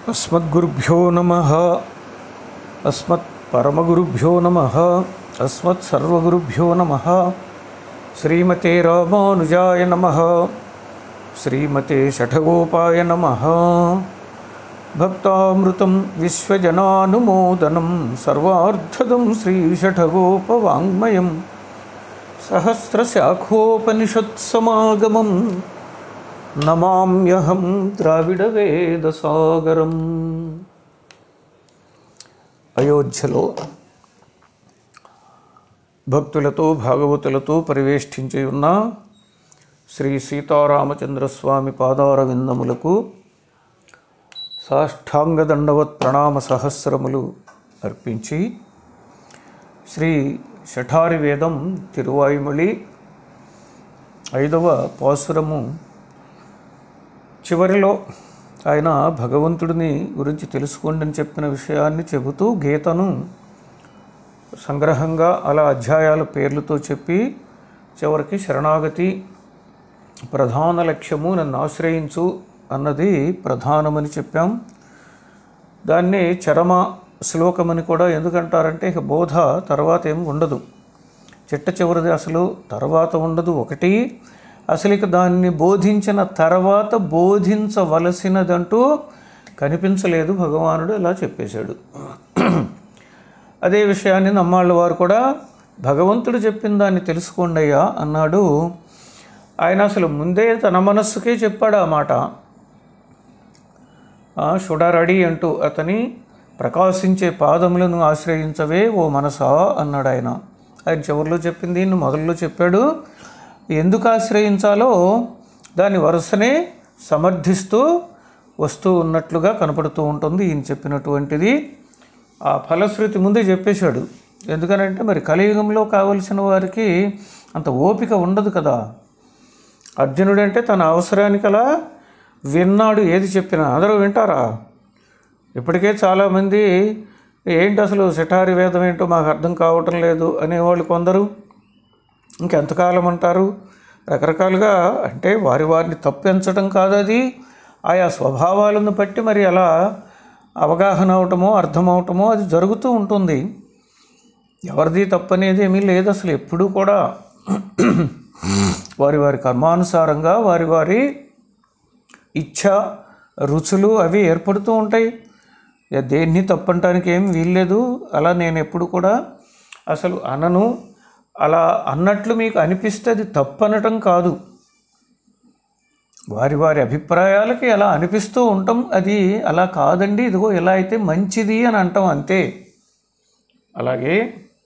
अस्मद्गुरुभ्यो नमः अस्मत्परमगुरुभ्यो नमः अस्मत्सर्वगुरुभ्यो नमः श्रीमते रामानुजाय नमः श्रीमते शठगोपाय नमः भक्तामृतं विश्वजनानुमोदनं सर्वार्धदं श्रीशठगोपवाङ्मयं सहस्रशाखोपनिषत्समागमं నమామ్యహం ద్రావిడవేదసాగరం అయోధ్యలో భక్తులతో భాగవతులతో పరివేష్టించి ఉన్న శ్రీ సీతారామచంద్రస్వామి పాదార విందములకు సాష్టాంగ దండవత్ ప్రణామ సహస్రములు అర్పించి శ్రీ శఠారి వేదం తిరువాయుమొళి ఐదవ పాసురము చివరిలో ఆయన భగవంతుడిని గురించి తెలుసుకోండి అని చెప్పిన విషయాన్ని చెబుతూ గీతను సంగ్రహంగా అలా అధ్యాయాల పేర్లతో చెప్పి చివరికి శరణాగతి ప్రధాన లక్ష్యము నన్ను ఆశ్రయించు అన్నది ప్రధానమని చెప్పాం దాన్ని చరమ శ్లోకమని కూడా ఎందుకంటారంటే ఇక బోధ తర్వాత ఏం ఉండదు చిట్ట చివరిది అసలు తర్వాత ఉండదు ఒకటి అసలు ఇక దాన్ని బోధించిన తర్వాత బోధించవలసినదంటూ కనిపించలేదు భగవానుడు ఇలా చెప్పేశాడు అదే విషయాన్ని నమ్మాళ్ళ వారు కూడా భగవంతుడు చెప్పిన దాన్ని తెలుసుకోండి అయ్యా అన్నాడు ఆయన అసలు ముందే తన మనస్సుకే చెప్పాడు ఆ మాట షుడరడి అంటూ అతని ప్రకాశించే పాదములను ఆశ్రయించవే ఓ మనసా అన్నాడు ఆయన ఆయన చివరిలో చెప్పింది ఈయన మొదల్లో చెప్పాడు ఎందుకు ఆశ్రయించాలో దాని వరుసనే సమర్థిస్తూ వస్తూ ఉన్నట్లుగా కనపడుతూ ఉంటుంది ఈయన చెప్పినటువంటిది ఆ ఫలశ్రుతి ముందే చెప్పేశాడు ఎందుకనంటే మరి కలియుగంలో కావలసిన వారికి అంత ఓపిక ఉండదు కదా అర్జునుడంటే తన అవసరానికి అలా విన్నాడు ఏది చెప్పినా అందరూ వింటారా ఇప్పటికే చాలామంది ఏంటి అసలు శఠారి వేదం ఏంటో మాకు అర్థం కావటం లేదు అనేవాళ్ళు కొందరు ఇంకెంతకాలం అంటారు రకరకాలుగా అంటే వారి వారిని తప్పించడం కాదు అది ఆయా స్వభావాలను బట్టి మరి అలా అవగాహన అవటమో అర్థమవటమో అది జరుగుతూ ఉంటుంది ఎవరిది తప్పనేది ఏమీ లేదు అసలు ఎప్పుడూ కూడా వారి వారి కర్మానుసారంగా వారి వారి ఇచ్ఛ రుచులు అవి ఏర్పడుతూ ఉంటాయి దేన్ని తప్పంటానికి ఏం వీల్లేదు అలా నేను ఎప్పుడు కూడా అసలు అనను అలా అన్నట్లు మీకు అనిపిస్తే అది తప్పనటం కాదు వారి వారి అభిప్రాయాలకి అలా అనిపిస్తూ ఉంటాం అది అలా కాదండి ఇదిగో ఎలా అయితే మంచిది అని అంటాం అంతే అలాగే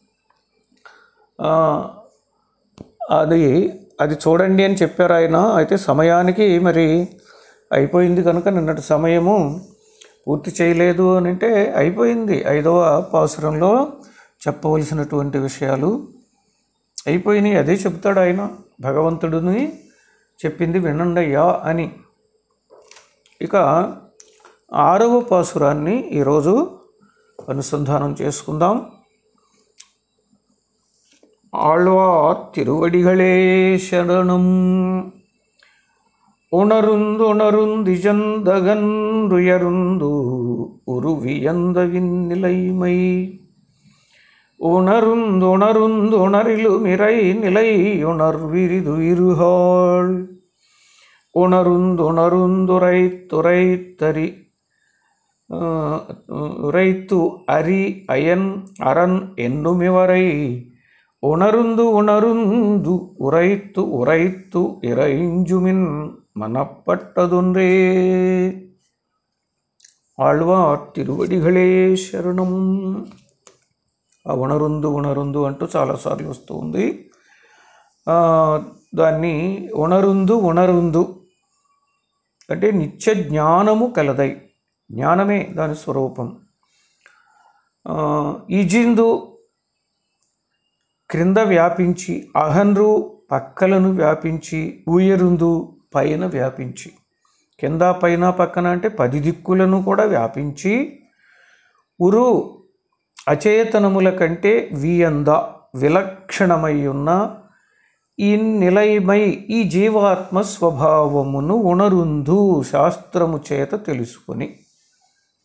అది అది చూడండి అని చెప్పారు ఆయన అయితే సమయానికి మరి అయిపోయింది కనుక నిన్నటి సమయము పూర్తి చేయలేదు అని అంటే అయిపోయింది ఐదవ పాసురంలో చెప్పవలసినటువంటి విషయాలు అయిపోయినాయి అదే చెప్తాడు ఆయన భగవంతుడిని చెప్పింది వినండయ్యా అని ఇక ఆరవ పాసురాన్ని ఈరోజు అనుసంధానం చేసుకుందాం ஆழ்வார் திருவடிகளே சரணம் உணருந்துணருந்திஜந்தகன்றுயருந்து உருவியந்தவின் நிலைமை உணருந்துணருந்துணரிலுமிரை நிலையுணர்விரிதுயிருகாள் உணருந்துணருந்துரைத்துரைத்தரி உரைத்து அரி அயன் அரண் என்னுமிவரை உணருந்து உணருந்து உரைத்து உரைத்து இறைஞ்சுமின் மனப்பட்டதொன்றே ఆళ్వార్ తిరువడిగళే శరణం ఆ ఉణరుందు ఉణరుందు అంటూ చాలాసార్లు వస్తూ ఉంది దాన్ని ఉణరుందు ఉణరుందు అంటే నిత్య జ్ఞానము కలదై జ్ఞానమే దాని స్వరూపం ఈజిందు క్రింద వ్యాపించి అహన్రు పక్కలను వ్యాపించి ఊయరుందు పైన వ్యాపించి కింద పైన పక్కన అంటే పది దిక్కులను కూడా వ్యాపించి ఉరు అచేతనముల కంటే వియంద విలక్షణమై ఉన్న ఈ నిలయమై ఈ జీవాత్మ స్వభావమును ఉణరుందు శాస్త్రము చేత తెలుసుకొని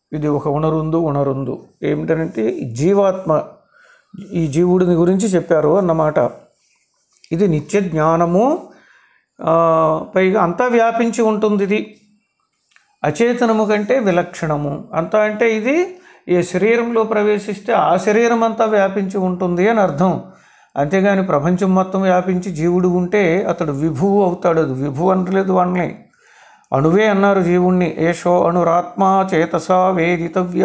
ఇది ఒక ఉణరుందు ఉణరుందు ఏమిటంటే జీవాత్మ ఈ జీవుడిని గురించి చెప్పారు అన్నమాట ఇది నిత్య జ్ఞానము ఆ, పైగా అంతా వ్యాపించి ఉంటుంది ఇది అచేతనము కంటే విలక్షణము అంతా అంటే ఇది ఏ శరీరంలో ప్రవేశిస్తే ఆ శరీరం అంతా వ్యాపించి ఉంటుంది అని అర్థం అంతేగాని ప్రపంచం మొత్తం వ్యాపించి జీవుడు ఉంటే అతడు విభువు అవుతాడు అది విభువు అనలేదు వాణ్ణి అణువే అన్నారు జీవుణ్ణి ఏషో అణురాత్మ చేతస వేదితవ్య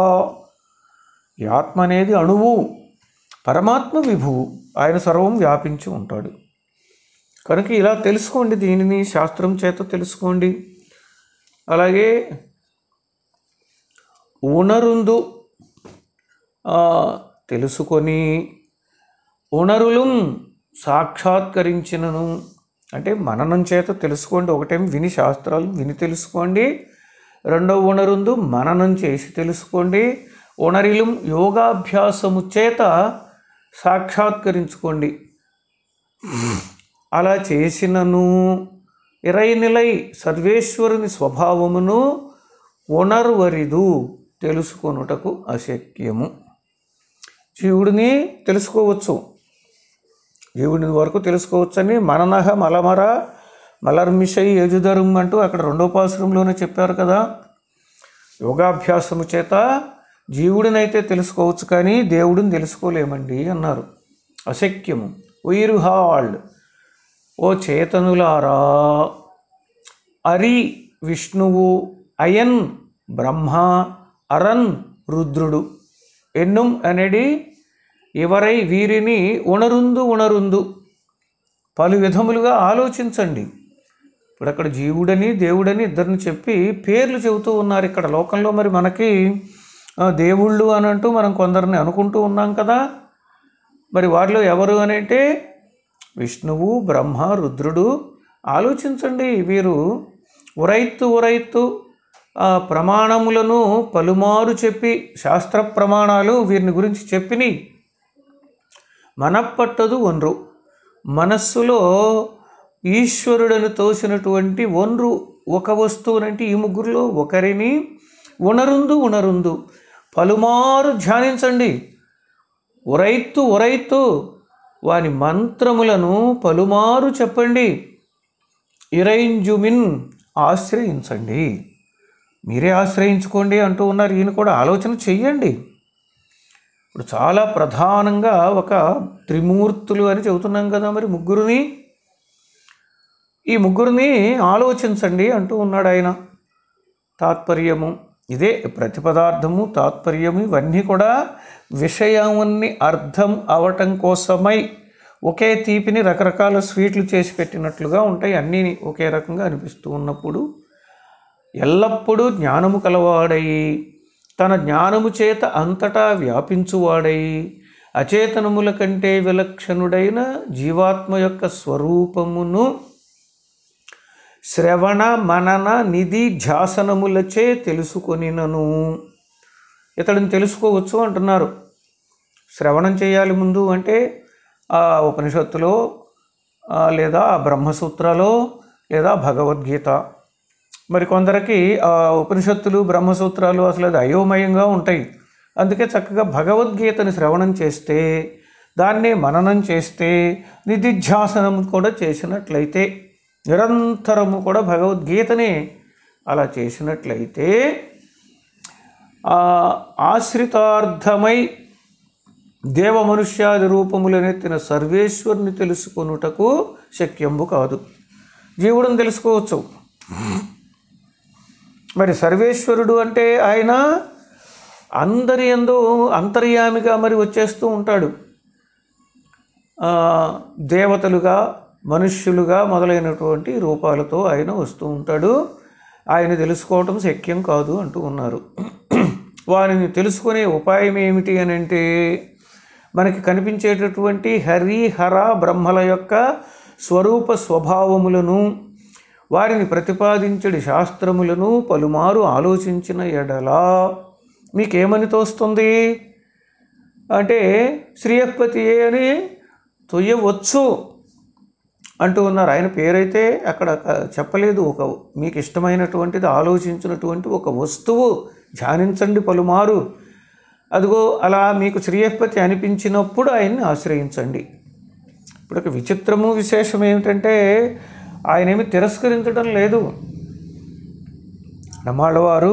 ఈ ఆత్మ అనేది అణువు పరమాత్మ విభువు ఆయన సర్వం వ్యాపించి ఉంటాడు కనుక ఇలా తెలుసుకోండి దీనిని శాస్త్రం చేత తెలుసుకోండి అలాగే ఉణరుందు ఆ, తెలుసుకొని ఉణరులు సాక్షాత్కరించినను అంటే మననం చేత తెలుసుకోండి ఒకటేం విని శాస్త్రాలు విని తెలుసుకోండి రెండవ ఉణరుందు మననం చేసి తెలుసుకోండి ఉణరిలం యోగాభ్యాసము చేత సాక్షాత్కరించుకోండి అలా చేసినను ఇరై నిలై సర్వేశ్వరుని స్వభావమును ఉణర్వరిదు తెలుసుకొనుటకు అశక్యము జీవుడిని తెలుసుకోవచ్చు జీవుని వరకు తెలుసుకోవచ్చని మననహ మలమర మలర్మిషై యజుధరం అంటూ అక్కడ రెండో పాసురంలోనే చెప్పారు కదా యోగాభ్యాసము చేత జీవుడినైతే తెలుసుకోవచ్చు కానీ దేవుడిని తెలుసుకోలేమండి అన్నారు అశక్యము ఉయిరు హాల్డ్ ఓ చేతనులారా అరి విష్ణువు అయన్ బ్రహ్మ అరన్ రుద్రుడు ఎన్నుం అనేది ఎవరై వీరిని ఉణరుందు ఉణరుందు పలు విధములుగా ఆలోచించండి ఇప్పుడు అక్కడ జీవుడని దేవుడని ఇద్దరిని చెప్పి పేర్లు చెబుతూ ఉన్నారు ఇక్కడ లోకంలో మరి మనకి ఆ, దేవుళ్ళు అని అంటూ మనం కొందరిని అనుకుంటూ ఉన్నాం కదా మరి వారిలో ఎవరు అని అంటే విష్ణువు బ్రహ్మ రుద్రుడు ఆలోచించండి వీరు ఉరైత్తు ఉరైత్తు ఆ ప్రమాణములను పలుమారు చెప్పి శాస్త్ర ప్రమాణాలు వీరిని గురించి చెప్పినాయి మనప్పట్టదు ఒన్రు మనస్సులో ఈశ్వరుడని తోసినటువంటి ఒన్రు ఒక వస్తువునంటే ఈ ముగ్గురులో ఒకరిని ఉణరుందు ఉణరుందు పలుమారు ధ్యానించండి ఉరైత్తు ఉరైత్తు వాని మంత్రములను పలుమారు చెప్పండి ఇరైంజుమిన్ ఆశ్రయించండి మీరే ఆశ్రయించుకోండి అంటూ ఉన్నారు ఈయన కూడా ఆలోచన చెయ్యండి ఇప్పుడు చాలా ప్రధానంగా ఒక త్రిమూర్తులు అని చెబుతున్నాం కదా మరి ముగ్గురిని ఈ ముగ్గురిని ఆలోచించండి అంటూ ఉన్నాడు ఆయన తాత్పర్యము ఇదే ప్రతిపదార్థము తాత్పర్యము ఇవన్నీ కూడా విషయాన్ని అర్థం అవటం కోసమై ఒకే తీపిని రకరకాల స్వీట్లు చేసి పెట్టినట్లుగా ఉంటాయి అన్నీ ఒకే రకంగా అనిపిస్తూ ఉన్నప్పుడు ఎల్లప్పుడూ జ్ఞానము కలవాడై తన జ్ఞానము చేత అంతటా వ్యాపించువాడై అచేతనముల కంటే విలక్షణుడైన జీవాత్మ యొక్క స్వరూపమును శ్రవణ మనన నిధి ధ్యాసనములచే తెలుసుకొనినను ఇతడిని తెలుసుకోవచ్చు అంటున్నారు శ్రవణం చేయాలి ముందు అంటే ఆ ఉపనిషత్తులో ఆ, లేదా ఆ బ్రహ్మసూత్రాలో లేదా భగవద్గీత మరి కొందరికి ఆ ఉపనిషత్తులు బ్రహ్మసూత్రాలు అసలు అది అయోమయంగా ఉంటాయి అందుకే చక్కగా భగవద్గీతని శ్రవణం చేస్తే దాన్ని మననం చేస్తే నిధిధ్యాసనం కూడా చేసినట్లయితే నిరంతరము కూడా భగవద్గీతని అలా చేసినట్లయితే ఆ ఆశ్రితార్థమై దేవ మనుష్యాది రూపములనెత్తిన సర్వేశ్వరుని తెలుసుకొనుటకు శక్యంబు కాదు జీవుడిని తెలుసుకోవచ్చు మరి సర్వేశ్వరుడు అంటే ఆయన అందరి ఎందు అంతర్యామిగా మరి వచ్చేస్తూ ఉంటాడు ఆ, దేవతలుగా మనుష్యులుగా మొదలైనటువంటి రూపాలతో ఆయన వస్తూ ఉంటాడు ఆయన తెలుసుకోవటం శక్యం కాదు అంటూ ఉన్నారు వారిని తెలుసుకునే ఉపాయం ఏమిటి అని అంటే మనకి కనిపించేటటువంటి హరి హర బ్రహ్మల యొక్క స్వరూప స్వభావములను వారిని ప్రతిపాదించడి శాస్త్రములను పలుమారు ఆలోచించిన ఎడలా మీకేమని తోస్తుంది అంటే శ్రీయపతి అని తొయ్యవచ్చు అంటూ ఉన్నారు ఆయన పేరైతే అక్కడ క- చెప్పలేదు ఒక మీకు ఇష్టమైనటువంటిది ఆలోచించినటువంటి ఒక వస్తువు ధ్యానించండి పలుమారు అదిగో అలా మీకు శ్రీయపతి అనిపించినప్పుడు ఆయన్ని ఆశ్రయించండి ఇప్పుడు ఒక విచిత్రము విశేషం ఏమిటంటే ఆయన ఏమి తిరస్కరించడం లేదు నమ్మాళ్ళవారు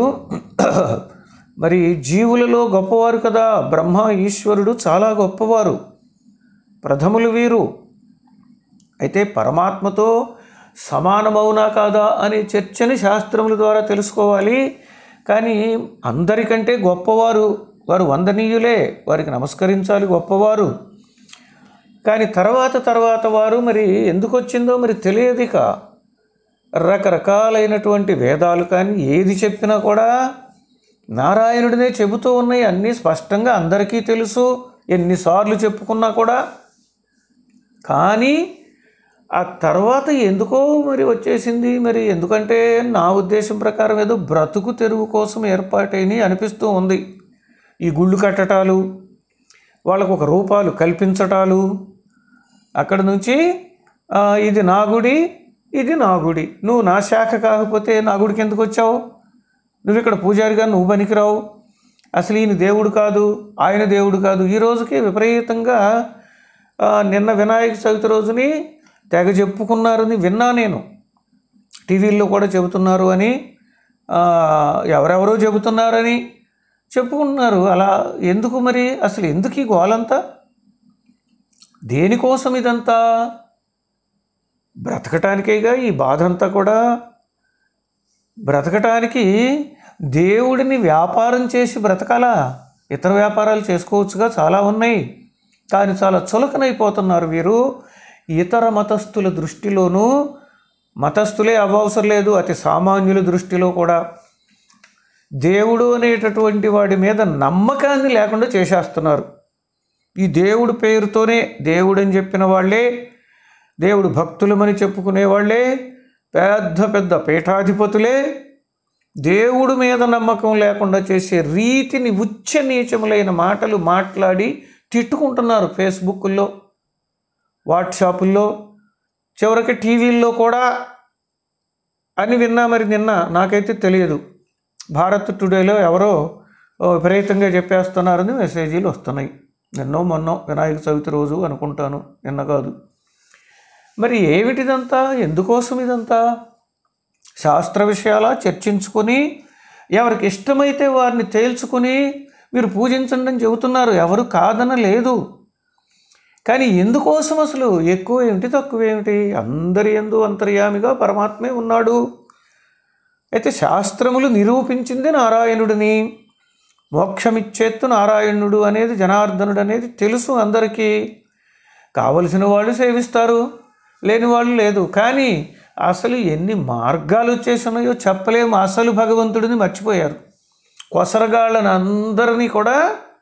మరి జీవులలో గొప్పవారు కదా బ్రహ్మ ఈశ్వరుడు చాలా గొప్పవారు ప్రథములు వీరు అయితే పరమాత్మతో సమానమవునా కాదా అనే చర్చని శాస్త్రముల ద్వారా తెలుసుకోవాలి కానీ అందరికంటే గొప్పవారు వారు వందనీయులే వారికి నమస్కరించాలి గొప్పవారు కానీ తర్వాత తర్వాత వారు మరి ఎందుకు వచ్చిందో మరి తెలియదిక రకరకాలైనటువంటి వేదాలు కానీ ఏది చెప్పినా కూడా నారాయణుడినే చెబుతూ ఉన్నాయి అన్నీ స్పష్టంగా అందరికీ తెలుసు ఎన్నిసార్లు చెప్పుకున్నా కూడా కానీ ఆ తర్వాత ఎందుకో మరి వచ్చేసింది మరి ఎందుకంటే నా ఉద్దేశం ప్రకారం ఏదో బ్రతుకు తెరువు కోసం ఏర్పాటైనవి అనిపిస్తూ ఉంది ఈ గుళ్ళు కట్టటాలు వాళ్ళకు ఒక రూపాలు కల్పించటాలు అక్కడ నుంచి ఆ, ఇది నా గుడి ఇది నా గుడి నువ్వు నా శాఖ కాకపోతే నా గుడికి ఎందుకు వచ్చావు నువ్వు ఇక్కడ పూజారిగా నువ్వు పనికిరావు అసలు ఈయన దేవుడు కాదు ఆయన దేవుడు కాదు ఈ రోజుకి విపరీతంగా ఆ, నిన్న వినాయక చవితి రోజుని తెగ చెప్పుకున్నారని విన్నా నేను టీవీల్లో కూడా చెబుతున్నారు అని ఆ, ఎవరెవరో చెబుతున్నారని చెప్పుకుంటున్నారు అలా ఎందుకు మరి అసలు ఎందుకు ఈ గోలంతా దేనికోసం ఇదంతా బ్రతకటానికేగా ఈ బాధ అంతా కూడా బ్రతకటానికి దేవుడిని వ్యాపారం చేసి బ్రతకాలా ఇతర వ్యాపారాలు చేసుకోవచ్చుగా చాలా ఉన్నాయి కానీ చాలా చులకనైపోతున్నారు వీరు ఇతర మతస్థుల దృష్టిలోనూ మతస్థులే అవ్వవసరం లేదు అతి సామాన్యుల దృష్టిలో కూడా దేవుడు అనేటటువంటి వాడి మీద నమ్మకాన్ని లేకుండా చేసేస్తున్నారు ఈ దేవుడు పేరుతోనే దేవుడు అని చెప్పిన వాళ్ళే దేవుడు భక్తులమని చెప్పుకునే వాళ్ళే పెద్ద పెద్ద పీఠాధిపతులే దేవుడు మీద నమ్మకం లేకుండా చేసే రీతిని ఉచ్చ నీచములైన మాటలు మాట్లాడి తిట్టుకుంటున్నారు ఫేస్బుక్లో వాట్సాపుల్లో చివరికి టీవీల్లో కూడా అని విన్నా మరి నిన్న నాకైతే తెలియదు భారత్ టుడేలో ఎవరో ఓ, విపరీతంగా చెప్పేస్తున్నారని మెసేజీలు వస్తున్నాయి నిన్నో మొన్నో వినాయక చవితి రోజు అనుకుంటాను నిన్న కాదు మరి ఏమిటిదంతా ఎందుకోసం ఇదంతా శాస్త్ర విషయాల చర్చించుకొని ఎవరికి ఇష్టమైతే వారిని తేల్చుకొని మీరు పూజించండి అని చెబుతున్నారు ఎవరు కాదన లేదు కానీ ఎందుకోసం అసలు ఎక్కువ ఏమిటి తక్కువ ఏమిటి అందరి ఎందు అంతర్యామిగా పరమాత్మే ఉన్నాడు అయితే శాస్త్రములు నిరూపించింది నారాయణుడిని మోక్షమిచ్చేత్తు నారాయణుడు అనేది జనార్దనుడు అనేది తెలుసు అందరికీ కావలసిన వాళ్ళు సేవిస్తారు లేని వాళ్ళు లేదు కానీ అసలు ఎన్ని మార్గాలు వచ్చేసినాయో చెప్పలేము అసలు భగవంతుడిని మర్చిపోయారు కొసరగాళ్ళని అందరినీ కూడా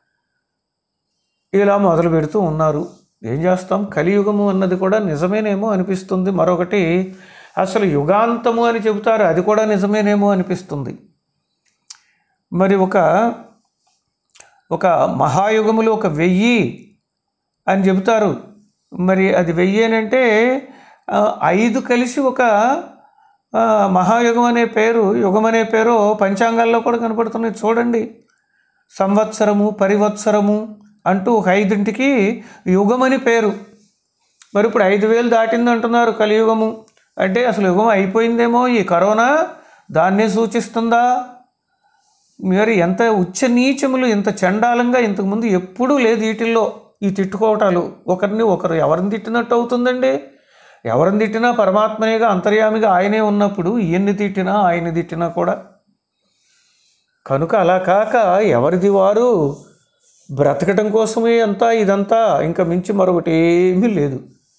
ఇలా మొదలు పెడుతూ ఉన్నారు ఏం చేస్తాం కలియుగము అన్నది కూడా నిజమేనేమో అనిపిస్తుంది మరొకటి అసలు యుగాంతము అని చెబుతారు అది కూడా నిజమేనేమో అనిపిస్తుంది మరి ఒక ఒక మహాయుగములు ఒక వెయ్యి అని చెబుతారు మరి అది వెయ్యి అని అంటే ఆ, ఐదు కలిసి ఒక ఆ, మహాయుగం అనే పేరు యుగం అనే పేరు పంచాంగాల్లో కూడా కనపడుతున్నాయి చూడండి సంవత్సరము పరివత్సరము అంటూ ఒక ఐదింటికి యుగమని పేరు మరి ఇప్పుడు ఐదు వేలు దాటింది అంటున్నారు కలియుగము అంటే అసలు యుగం అయిపోయిందేమో ఈ కరోనా దాన్నే సూచిస్తుందా మరి ఎంత ఉచ్చ నీచములు ఇంత చండాలంగా ఇంతకుముందు ఎప్పుడూ లేదు వీటిల్లో ఈ తిట్టుకోవటాలు ఒకరిని ఒకరు ఎవరిని తిట్టినట్టు అవుతుందండి ఎవరిని తిట్టినా పరమాత్మనేగా అంతర్యామిగా ఆయనే ఉన్నప్పుడు ఈయన్ని తిట్టినా ఆయన్ని తిట్టినా కూడా కనుక అలా కాక ఎవరిది వారు బ్రతకటం కోసమే అంతా ఇదంతా ఇంకా మించి మరొకటి ఏమీ లేదు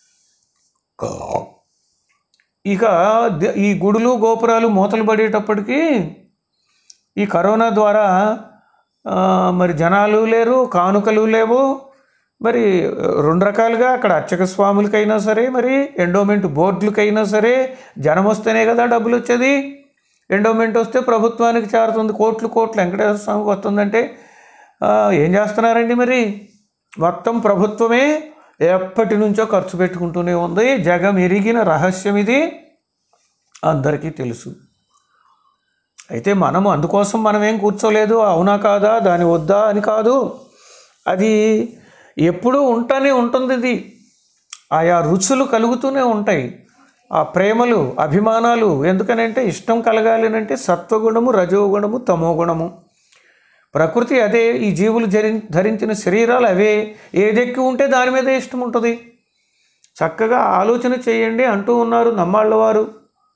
ఇక ద- ఈ గుడులు గోపురాలు మూతలు పడేటప్పటికీ ఈ కరోనా ద్వారా ఆ, మరి జనాలు లేరు కానుకలు లేవు మరి రెండు రకాలుగా అక్కడ అర్చక స్వాములకైనా సరే మరి ఎండోమెంట్ బోర్డులకైనా సరే జనం వస్తేనే కదా డబ్బులు వచ్చేది ఎండోమెంట్ వస్తే ప్రభుత్వానికి చేరుతుంది కోట్లు కోట్లు వెంకటేశ్వర స్వామికి వస్తుందంటే ఆ, ఏం చేస్తున్నారండి మరి మొత్తం ప్రభుత్వమే ఎప్పటి నుంచో ఖర్చు పెట్టుకుంటూనే ఉంది జగం ఎరిగిన రహస్యం ఇది అందరికీ తెలుసు అయితే మనము అందుకోసం మనం ఏం కూర్చోలేదు అవునా కాదా దాని వద్దా అని కాదు అది ఎప్పుడూ ఉంటానే ఉంటుంది ఇది ఆయా రుచులు కలుగుతూనే ఉంటాయి ఆ ప్రేమలు అభిమానాలు ఎందుకనంటే ఇష్టం కలగాలి అంటే సత్వగుణము రజోగుణము తమోగుణము ప్రకృతి అదే ఈ జీవులు జరి ధరించిన శరీరాలు అవే ఏదెక్కి ఉంటే దాని మీద ఇష్టం ఉంటుంది చక్కగా ఆలోచన చేయండి అంటూ ఉన్నారు నమ్మాళ్ళ వారు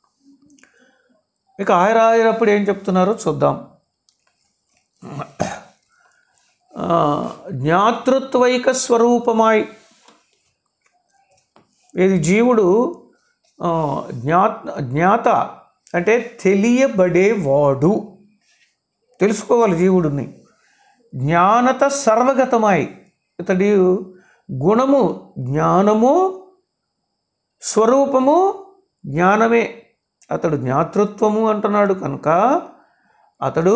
ఇక ఆయన ఆయనప్పుడు ఏం చెప్తున్నారో చూద్దాం ఆ, జ్ఞాతృత్వైక స్వరూపమాయ్ ఇది జీవుడు ఆ, జ్ఞా జ్ఞాత అంటే తెలియబడేవాడు తెలుసుకోవాలి జీవుడిని జ్ఞానత సర్వగతమాయి ఇతడి గుణము జ్ఞానము స్వరూపము జ్ఞానమే అతడు జ్ఞాతృత్వము అంటున్నాడు కనుక అతడు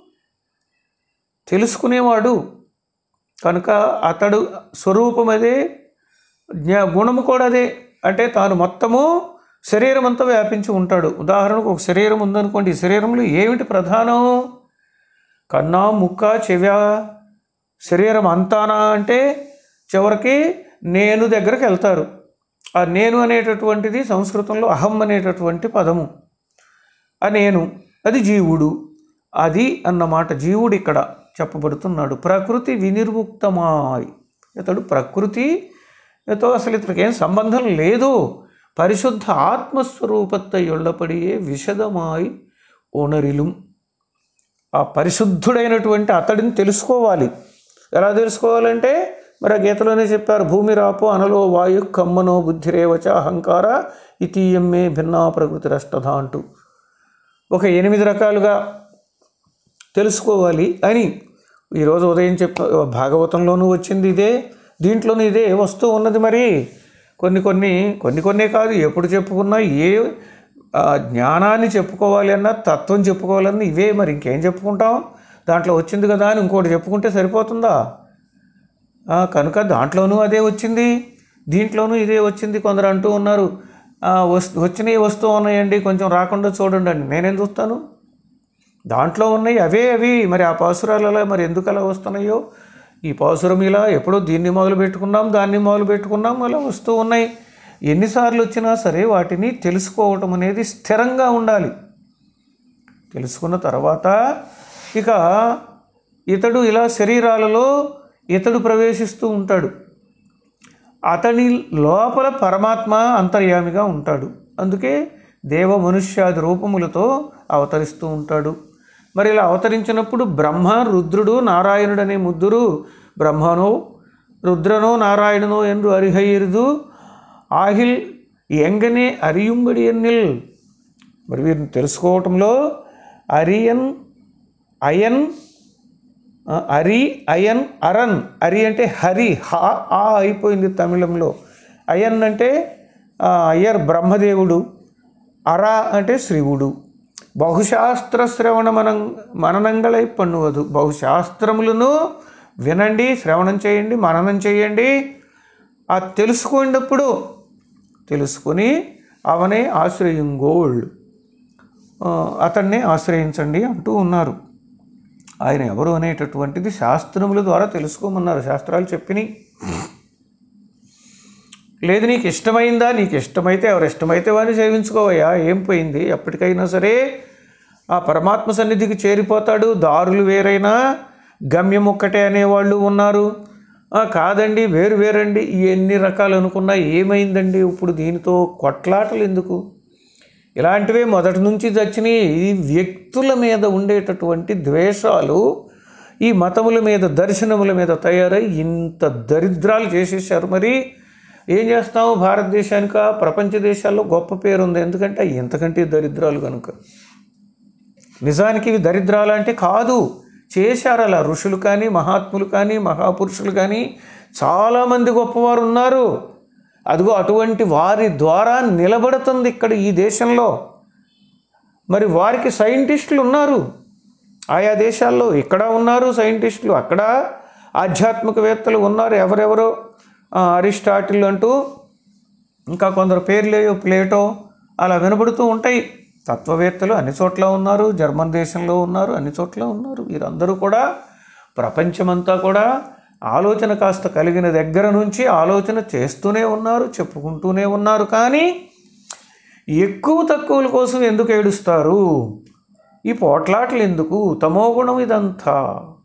తెలుసుకునేవాడు కనుక అతడు స్వరూపం అదే జ్ఞా గుణము కూడా అదే అంటే తాను మొత్తము శరీరం అంతా వ్యాపించి ఉంటాడు ఉదాహరణకు ఒక శరీరం ఉందనుకోండి ఈ శరీరంలో ఏమిటి ప్రధానం కన్నా ముక్క చెవ్య శరీరం అంతానా అంటే చివరికి నేను దగ్గరకు వెళ్తారు ఆ నేను అనేటటువంటిది సంస్కృతంలో అహం అనేటటువంటి పదము ఆ నేను అది జీవుడు అది అన్నమాట జీవుడు ఇక్కడ చెప్పబడుతున్నాడు ప్రకృతి వినిర్ముక్తమాయ్ ఇతడు ప్రకృతితో అసలు ఇతనికి ఏం సంబంధం లేదు పరిశుద్ధ ఆత్మస్వరూపத்தை ఎళ్ళపడియే విషదమాయి ఓనరిలుం ఆ పరిశుద్ధుడైనటువంటి అతడిని తెలుసుకోవాలి ఎలా తెలుసుకోవాలంటే మరి ఆ గీతలోనే చెప్పారు భూమి రాపో అనలో వాయు కమ్మనో బుద్ధిరేవచ అహంకార ఇతీయమ్మే భిన్నా ప్రకృతి రష్టధ అంటూ ఒక ఎనిమిది రకాలుగా తెలుసుకోవాలి అని ఈరోజు ఉదయం చెప్ప భాగవతంలోనూ వచ్చింది ఇదే దీంట్లోనూ ఇదే వస్తూ ఉన్నది మరి కొన్ని కొన్ని కొన్ని కొన్నే కాదు ఎప్పుడు చెప్పుకున్నా ఏ ఆ, జ్ఞానాన్ని చెప్పుకోవాలి అన్నా తత్వం చెప్పుకోవాలన్నా ఇవే మరి ఇంకేం చెప్పుకుంటాం దాంట్లో వచ్చింది కదా అని ఇంకోటి చెప్పుకుంటే సరిపోతుందా ఆ, కనుక దాంట్లోనూ అదే వచ్చింది దీంట్లోనూ ఇదే వచ్చింది కొందరు అంటూ ఉన్నారు ఆ, వస్ వచ్చినవి వస్తూ ఉన్నాయండి కొంచెం రాకుండా చూడండి అండి నేనేం చూస్తాను దాంట్లో ఉన్నాయి అవే అవి మరి ఆ పాసురాలు అలా మరి ఎందుకు అలా వస్తున్నాయో ఈ పాసురం ఇలా ఎప్పుడో దీన్ని మొదలు పెట్టుకున్నాం దాన్ని మొదలు పెట్టుకున్నాం అలా వస్తూ ఉన్నాయి ఎన్నిసార్లు వచ్చినా సరే వాటిని తెలుసుకోవటం అనేది స్థిరంగా ఉండాలి తెలుసుకున్న తర్వాత ఇక ఇతడు ఇలా శరీరాలలో ఇతడు ప్రవేశిస్తూ ఉంటాడు అతని లోపల పరమాత్మ అంతర్యామిగా ఉంటాడు అందుకే దేవ మనుష్యాది రూపములతో అవతరిస్తూ ఉంటాడు మరి ఇలా అవతరించినప్పుడు బ్రహ్మ రుద్రుడు నారాయణుడు అనే ముద్దురు బ్రహ్మనో రుద్రనో నారాయణనో ಎಂದು అరిహయిరుదు ఆహిల్ ఎంగనే అరియుంబడి ఎన్నిల్ మరి వీరిని తెలుసుకోవటంలో అరియన్ అయన్ ఆ, అరి అయన్ అరన్ అరి అంటే హరి హా ఆ అయిపోయింది తమిళంలో అయన్ అంటే ఆ, అయ్యర్ బ్రహ్మదేవుడు అర అంటే శివుడు బహుశాస్త్ర శ్రవణ మనం మననంగళై పన్నువదు బహుశాస్త్రములను వినండి శ్రవణం చేయండి మననం చేయండి ఆ తెలుసుకున్నప్పుడు తెలుసుకొని అవనే ఆశ్రయింగోళ్ళు ఆ, అతన్ని ఆశ్రయించండి అంటూ ఉన్నారు ఆయన ఎవరు అనేటటువంటిది శాస్త్రముల ద్వారా తెలుసుకోమన్నారు శాస్త్రాలు చెప్పినాయి లేదు నీకు ఇష్టమైందా నీకు ఇష్టమైతే ఎవరు ఇష్టమైతే వాడిని సేవించుకోవయ్యా ఏం పోయింది ఎప్పటికైనా సరే ఆ పరమాత్మ సన్నిధికి చేరిపోతాడు దారులు వేరైనా గమ్యం ఒక్కటే అనేవాళ్ళు ఉన్నారు "ఆ, కాదండి వేరు వేరండి ఎన్ని రకాలు అనుకున్నా ఏమైందండి ఇప్పుడు దీనితో కొట్లాటలు ఎందుకు ఇలాంటివే మొదటి నుంచి చచ్చినాయి ఈ వ్యక్తుల మీద ఉండేటటువంటి ద్వేషాలు ఈ మతముల మీద దర్శనముల మీద తయారై ఇంత దరిద్రాలు చేసేసారు మరి ఏం చేస్తాము భారతదేశానిక ప్రపంచ దేశాల్లో గొప్ప పేరు ఉంది ఎందుకంటే ఇంతకంటే దరిద్రాలు కనుక నిజానికి ఇవి దరిద్రాలు అంటే కాదు చేశారు అలా ఋషులు కానీ మహాత్ములు కానీ మహాపురుషులు కానీ చాలామంది గొప్పవారు ఉన్నారు అదిగో అటువంటి వారి ద్వారా నిలబడుతుంది ఇక్కడ ఈ దేశంలో మరి వారికి సైంటిస్టులు ఉన్నారు ఆయా దేశాల్లో ఇక్కడ ఉన్నారు సైంటిస్టులు అక్కడ ఆధ్యాత్మికవేత్తలు ఉన్నారు ఎవరెవరో ఆ, అరిస్టాటిల్ అంటూ ఇంకా కొందరు పేర్లేయో ప్లేటో అలా వినబడుతూ ఉంటాయి తత్వవేత్తలు అన్ని చోట్ల ఉన్నారు జర్మన్ దేశంలో ఉన్నారు అన్ని చోట్ల ఉన్నారు వీరందరూ కూడా ప్రపంచమంతా కూడా ఆలోచన కాస్త కలిగిన దగ్గర నుంచి ఆలోచన చేస్తూనే ఉన్నారు చెప్పుకుంటూనే ఉన్నారు కానీ ఎక్కువ తక్కువల కోసం ఎందుకు ఏడుస్తారు ఈ పోట్లాటలు ఎందుకు తమోగుణం ఇదంతా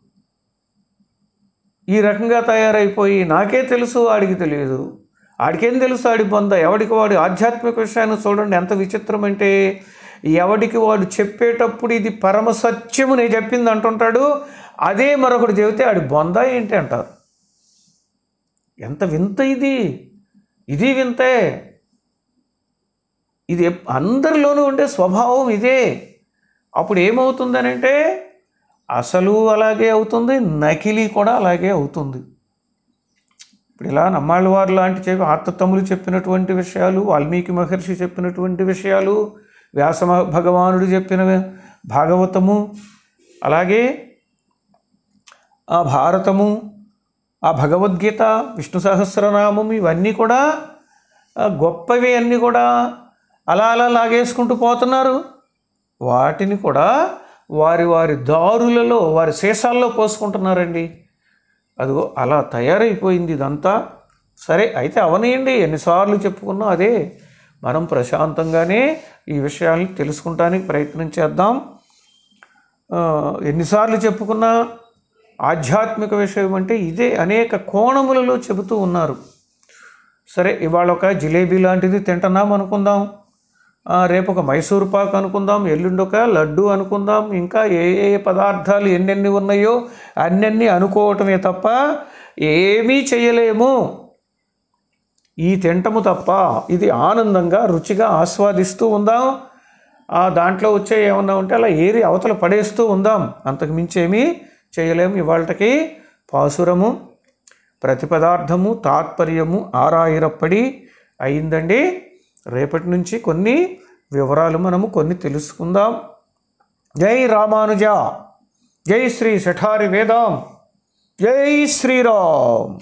ఈ రకంగా తయారైపోయి నాకే తెలుసు ఆడికి తెలియదు ఆడికేం తెలుసు ఆడి బొంద ఎవడికి వాడు ఆధ్యాత్మిక విషయాన్ని చూడండి ఎంత విచిత్రం అంటే ఎవడికి వాడు చెప్పేటప్పుడు ఇది పరమ సత్యము నేను చెప్పింది అంటుంటాడు అదే మరొకటి చెబితే ఆడి బొంద ఏంటి అంటారు ఎంత వింత ఇది ఇది వింతే ఇది ఎప్- అందరిలోనూ ఉండే స్వభావం ఇదే అప్పుడు ఏమవుతుందనంటే అసలు అలాగే అవుతుంది నకిలీ కూడా అలాగే అవుతుంది ఇప్పుడు ఇలా నమ్మాళ్ళ వారు లాంటి చెప్పి ఆర్తతమ్ములు చెప్పినటువంటి విషయాలు వాల్మీకి మహర్షి చెప్పినటువంటి విషయాలు వ్యాస భగవానుడు చెప్పిన భాగవతము అలాగే ఆ భారతము ఆ భగవద్గీత విష్ణు సహస్రనామం ఇవన్నీ కూడా ఆ, గొప్పవి అన్నీ కూడా అలా అలా లాగేసుకుంటూ పోతున్నారు వాటిని కూడా వారి వారి దారులలో వారి సీసాల్లో పోసుకుంటున్నారండి అదిగో అలా తయారైపోయింది ఇదంతా సరే అయితే అవనీయండి ఎన్నిసార్లు చెప్పుకున్నా అదే మనం ప్రశాంతంగానే ఈ విషయాల్ని తెలుసుకుంటానికి ప్రయత్నం చేద్దాం ఆ, ఎన్నిసార్లు చెప్పుకున్నా ఆధ్యాత్మిక విషయం అంటే ఇదే అనేక కోణములలో చెబుతూ ఉన్నారు సరే ఇవాళ ఒక జిలేబీ లాంటిది తింటున్నాం అనుకుందాం ఆ, రేపు ఒక మైసూర్ పాక్ అనుకుందాం ఎల్లుండి ఒక లడ్డు అనుకుందాం ఇంకా ఏ ఏ పదార్థాలు ఎన్నెన్ని ఉన్నాయో అన్నెన్ని అనుకోవటమే తప్ప ఏమీ చేయలేము ఈ తింటము తప్ప ఇది ఆనందంగా రుచిగా ఆస్వాదిస్తూ ఉందాం ఆ దాంట్లో వచ్చే ఏమన్నా ఉంటే అలా ఏరి అవతల పడేస్తూ ఉందాం అంతకు మించి ఏమీ చేయలేము ఇవాళకి పాసురము ప్రతి పదార్థము తాత్పర్యము ఆరాయిరప్పడి అయిందండి రేపటి నుంచి కొన్ని వివరాలు మనము కొన్ని తెలుసుకుందాం జై రామానుజ జై శ్రీ శఠారి వేదాం జై శ్రీరామ్